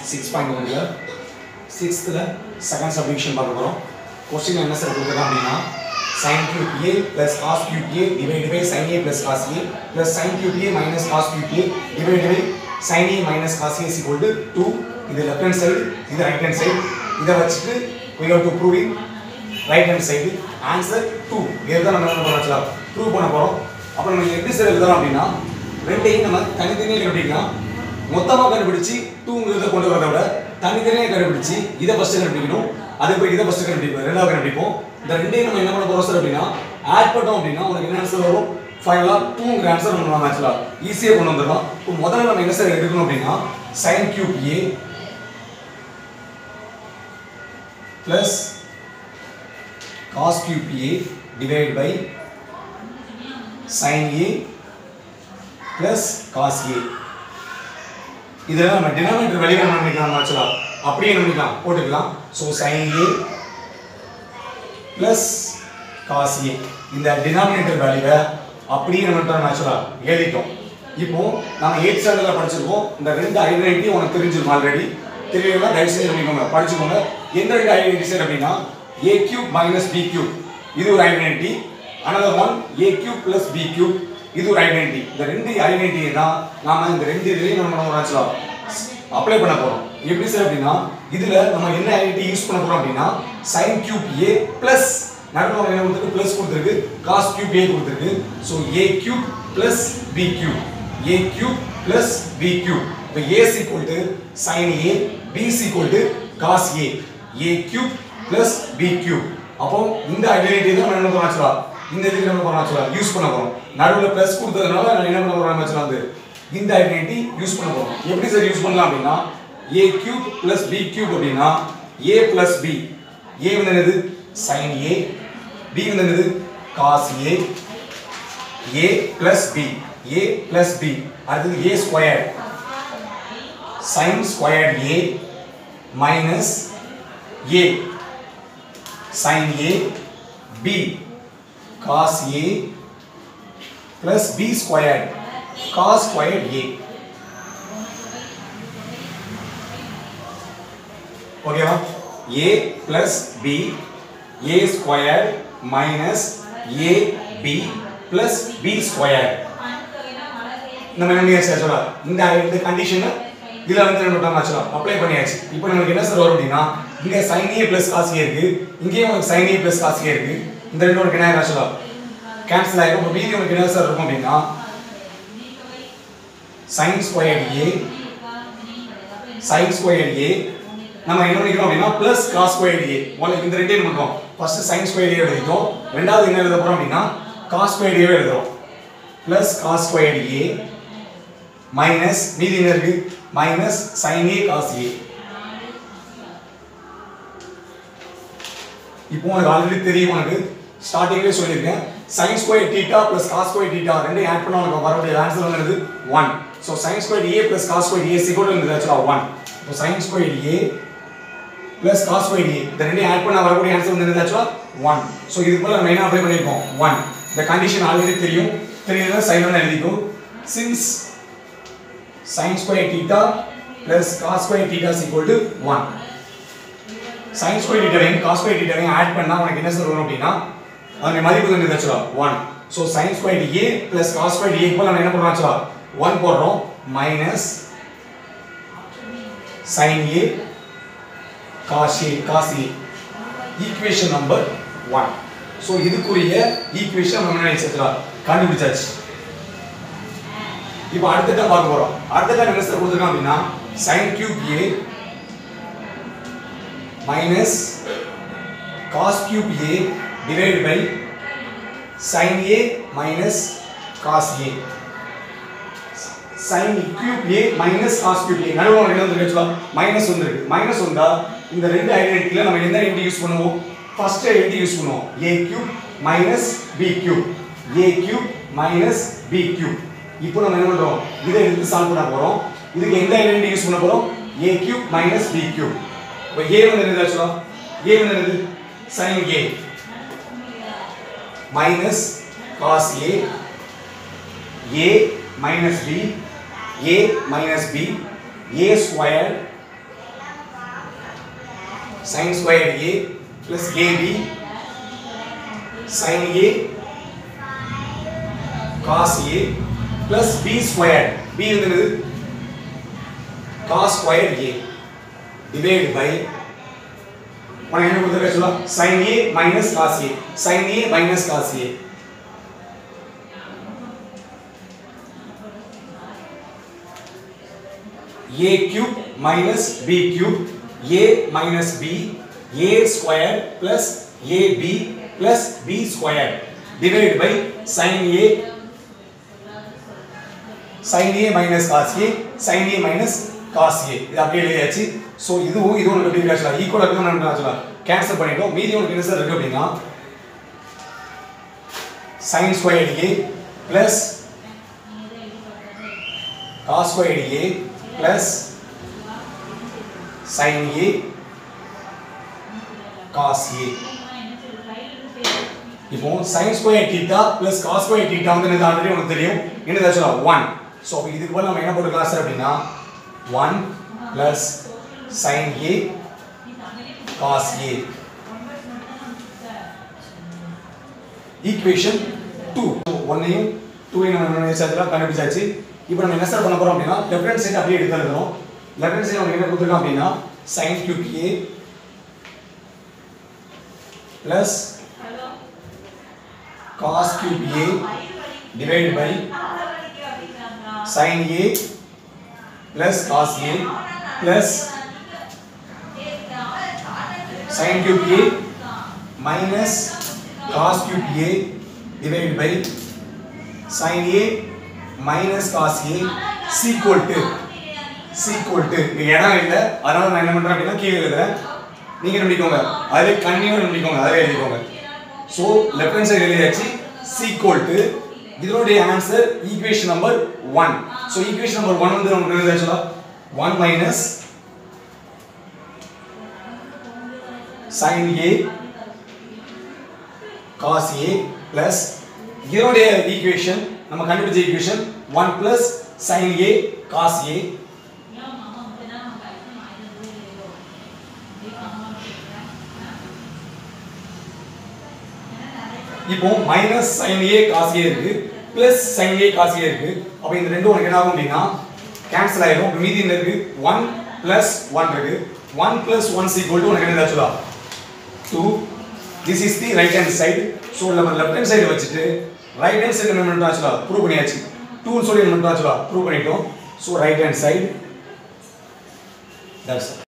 six point ஒன்ல சிக்ஸ்த்தில் second subdivision பார்க்க போகிறோம் கொஸ்டின் என்ன சார் கொடுக்குறோம் அப்படின்னா sin cube a plus cos cube a divided by sin a plus cos a plus sin cube a minus cos cube a divided by sin a minus cos a is equal to 2 இது left hand side இது right hand side இதை வச்சுட்டு we have to prove in right hand side answer 2 இதை தான் நம்ம என்ன பண்ண போறோம் ப்ரூவ் பண்ண போறோம் அப்ப நம்ம எப்படி சார் எழுதலாம் அப்படின்னா ரெண்டையும் நம்ம தனித்தனியாக கண்டுபிடிக்கலாம் மொத்தமாக கண்டுபிடிச்சு டூங்கிறத கொண்டு வரதை விட தனித்தனியாக கண்டுபிடிச்சு இதை ஃபர்ஸ்ட் கண்டுபிடிக்கணும் அதுக்கு போய் இதை ஃபர்ஸ்ட் கண்டுபிடிப்போம் ரெண்டாவது கண்டுபிடிப்போம் இந்த ரெண்டையும் நம்ம என்ன பண்ண போறோம் சார் அப்படின்னா ஆட் பண்ணோம் அப்படின்னா உனக்கு என்ன ஆன்சர் வரும் ஃபைனலாக டூங்கிற ஆன்சர் நம்ம நம்ம ஆக்சுவலாக ஈஸியாக கொண்டு வந்துடலாம் இப்போ முதல்ல நம்ம என்ன சார் எடுக்கணும் அப்படின்னா sine cube A plus cos cube A divided by sin A plus cos A இதில் நம்ம டினாமினேட்டர் வெளியே என்ன பண்ணிக்கலாம் ஆக்சுவலாக அப்படியே என்ன பண்ணிக்கலாம் போட்டுக்கலாம் so sin A plus cos A இந்த டினாமினேட்டர் வேல்யூவை அப்படியே நம்ம ஆக்சுவலாக எழுதிட்டோம் இப்போ நம்ம எயிட் ஸ்டாண்டர்டில் படிச்சிருக்கோம் இந்த ரெண்டு ஐடென்டிட்டி உனக்கு தெரிஞ்சிருக்கும் ஆல்ரெடி தெரியலன்னா தயவு செஞ்சு பண்ணிக்கோங்க படிச்சுக்கோங்க எந்த ரெண்டு ஐடென்டிட்டி சார் அப்படின்னா A cube minus B cube இது ஒரு identity another one A cube plus B cube இது ஒரு ஐடென்டிட்டி இந்த ரெண்டு ஐடென்டிட்டி தான் நாம இந்த ரெண்டு இதுலையும் நம்ம நம்ம ஆக்சுவலாக அப்ளை பண்ண போறோம் எப்படி சார் அப்படின்னா இதுல நம்ம என்ன ஐடென்டிட்டி யூஸ் பண்ண போறோம் அப்படின்னா sin கியூப் ஏ பிளஸ் நடுவில் என்ன கொடுத்துருக்கு பிளஸ் கொடுத்துருக்கு காஸ் கியூப் ஏ கொடுத்துருக்கு so A cube plus B cube A cube plus B cube இப்போ A equal to sine A B equal to cos A A cube plus B cube அப்போ இந்த identity தான் நம்ம என்ன பண்ண ஆக்சுவலா இந்த இதுக்கு நம்ம பண்ண ஆக்சுவலா யூஸ் பண்ண போறோம் நடுவில் பிளஸ் கொடுத்ததுனால நான் என்ன பண்ண போறோம் ஆக்சுவலா வந்து இந்த ஐடென்டிட்டி யூஸ் பண்ண போறோம் எப்படி சார் யூஸ் பண்ணலாம் அப்படின்னா A cube plus B cube அப்படின்னா ஏ பிளஸ் பி ஏ வந்து என்னது சைன் ஏ பி வந்து என்னது cos A A plus B A plus B அடுத்தது A square sine square A minus A sine A B cos A plus B square cos square A ஓகேவா A plus B A square minus A B plus B square நம்ம என்ன பண்ணியாச்சு ஆக்சுவலா இந்த இந்த கண்டிஷனை இதுல வந்து என்ன பண்ணோம் ஆக்சுவலா அப்ளை பண்ணியாச்சு இப்போ நமக்கு என்ன சார் வரும் அப்படின்னா இங்க sin a plus cos a இருக்கு இங்கேயும் உங்களுக்கு sin a plus cos a இருக்கு இந்த ரெண்டு உனக்கு என்ன ஆக்சுவலா கேன்சல் ஆயிடும் இப்போ மீதி உனக்கு என்ன சார் இருக்கும் அப்படின்னா sin square a sin square a நம்ம என்ன பண்ணிக்கிறோம் அப்படின்னா பிளஸ் காஸ் ஸ்கொயர் ஏ முதல்ல இந்த ரெண்டையும் பண்றோம் ஃபர்ஸ்ட் சைன் ஸ்கொயர் ஏ எழுதிட்டோம் ரெண்டாவது என்ன எழுத போறோம் அப்படின்னா காஸ் ஸ்கொயர் ஏ எழுதுறோம் plus cos square A minus மீதி என்ன இருக்கு minus sine A cos A இப்போ உனக்கு ஆல்ரெடி தெரியும் உனக்கு ஸ்டார்டிங்லேயே சொல்லியிருக்கேன் sine square theta plus cos square theta ரெண்டையும் ஆட் பண்ணா உனக்கு வரக்கூடிய ஆன்சர் வந்து one so sine square A plus cos square A சிக்கோட இருந்தது ஆக்சுவலாக ஒன் இப்போ sine square A plus cos square A இந்த ரெண்டையும் ஆட் பண்ணா வரக்கூடிய ஆன்சர் வந்து என்னது ஆக்சுவலாக ஒன் ஸோ இதுக்கு மேலே நம்ம என்ன அப்ளை பண்ணியிருக்கோம் ஒன் இந்த கண்டிஷன் ஆல்ரெடி தெரியும் தெரியல சைன் ஒன்று எழுதிக்கும் since sin square theta plus cos square theta is equal to 1 sin square theta வையும் cos square theta வையும் ஆட் பண்ணா உனக்கு என்ன சார் வரும் அப்படின்னா அதனுடைய மதிப்பு வந்து ஆக்சுவலா 1 so sin square a plus cos square a equal நம்ம என்ன பண்றோம் ஆக்சுவலா 1 போடுறோம் minus sin a cos a cos a equation number 1 so இதுக்குரிய ஈக்குவேஷன் நம்ம என்ன ஆக்சுவலா கண்டுபிடிச்சாச்சு இப்போ அடுத்த டேர்ம் பார்க்க போறோம் அடுத்த டேர்ம் என்ன சார் கொடுத்துருக்கோம் அப்படின்னா sin cube a minus cos cube a divided by sin a minus cos a sin cube a minus cos cube a நடுவுல என்ன வந்து ஆக்சுவலா மைனஸ் வந்திருக்கு மைனஸ் வந்தா இந்த ரெண்டு ஐடென்டிட்டில நம்ம எந்த ஐடென்டி யூஸ் பண்ணுவோம் ஃபர்ஸ்ட் ஐடென்டி யூஸ் பண்ணுவோம் a cube minus b cube a cube minus b cube இப்போ நம்ம என்ன பண்றோம் இதை எடுத்து சால்வ் பண்ண போறோம் இதுக்கு எந்த ஐடென்டி யூஸ் பண்ண போறோம் a cube minus b cube இப்போ a வந்து என்னது ஆக்சுவலா a வந்து என்னது sin a minus cos a a minus b a minus b a square sin squared a plus ab sin a cos a plus b squared b என்னது cos squared a divided by உனக்கு என்ன கொடுத்துருக்க சொல்ல sin a minus cos a sin a minus cos a a cube minus b cube a minus b a squared plus ab plus b squared divided by sin a sin a minus cos a sin a minus cos a இது அப்படியே எழுதியாச்சு so இதுவும் இதுவும் உனக்கு எப்படி இருக்கா equal இருக்குன்னு நம்ம சொல்லலாம் கேன்சல் பண்ணிட்டோம் மீதி உனக்கு என்ன சார் இருக்கு அப்படின்னா sin squared a plus cos squared a plus sin a cos a இப்போ sin square theta plus cos square theta வந்து என்னது ஆல்ரெடி உனக்கு தெரியும் என்னது ஆக்சுவலா 1 சோ அப்ப இதுக்கு பதிலா நம்ம என்ன போட்டுக்கலாம் சார் அப்படின்னா 1 plus sin a cos a equation 2 ஒன்னையும் 2 நம்ம என்ன சேர்த்துலாம் கண்டுபிடிச்சாச்சு இப்போ நம்ம என்ன சார் பண்ண போறோம் அப்படின்னா லெஃப்ட் ஹேண்ட் சைடு அப்படியே எடுத்து எழுதுறோம் லெஃப்ட் ஹேண்ட் சைடு நமக்கு என்ன கொடுத்துருக்கோம் அப்படின்னா sin cube a plus cos cube a divided by sin a plus cos a plus sin cube a minus cos cube a divided by sin a minus cos a is equal to is equal to இங்க இடம் இல்லை அதனால நான் என்ன பண்றேன் அப்படின்னா கீழே எழுதுறேன் நீங்க நம்பிக்கோங்க அதே கண்டினியூ நம்பிக்கோங்க அதே எழுதிக்கோங்க ஸோ லெஃப்ட் ஹேண்ட் சைடு எழுதியாச்சு சீக்வல் டு இதனுடைய answer equation number one so equation number one வந்து நமக்கு எழுதி ஆக்சுவலா one minus sine A cos A plus இதனுடைய ஈக்குவேஷன் நம்ம கண்டுபிடிச்ச equation one plus sine A cos A இப்போ minus sine A cos A இருக்கு plus sine A cos A இருக்கு அப்போ இந்த ரெண்டும் உனக்கு என்ன ஆகும் அப்படின்னா கேன்சல் ஆயிடும் அப்ப மீதி என்ன இருக்கு ஒன் பிளஸ் ஒன் இருக்கு one plus one equal to உனக்கு என்ன ஆச்சுலா two this is the right hand side so நம்ம லெஃப்ட் ஹேண்ட் சைடு வச்சுட்டு ரைட் ஹேண்ட் சைடு என்ன பண்ணிட்டோம் ஆச்சுலா ப்ரூவ் பண்ணியாச்சு டூன்னு சொல்லி என்ன பண்ணிட்டோம் ஆச்சுலா ப்ரூவ் பண்ணிட்டோம் so right hand side that's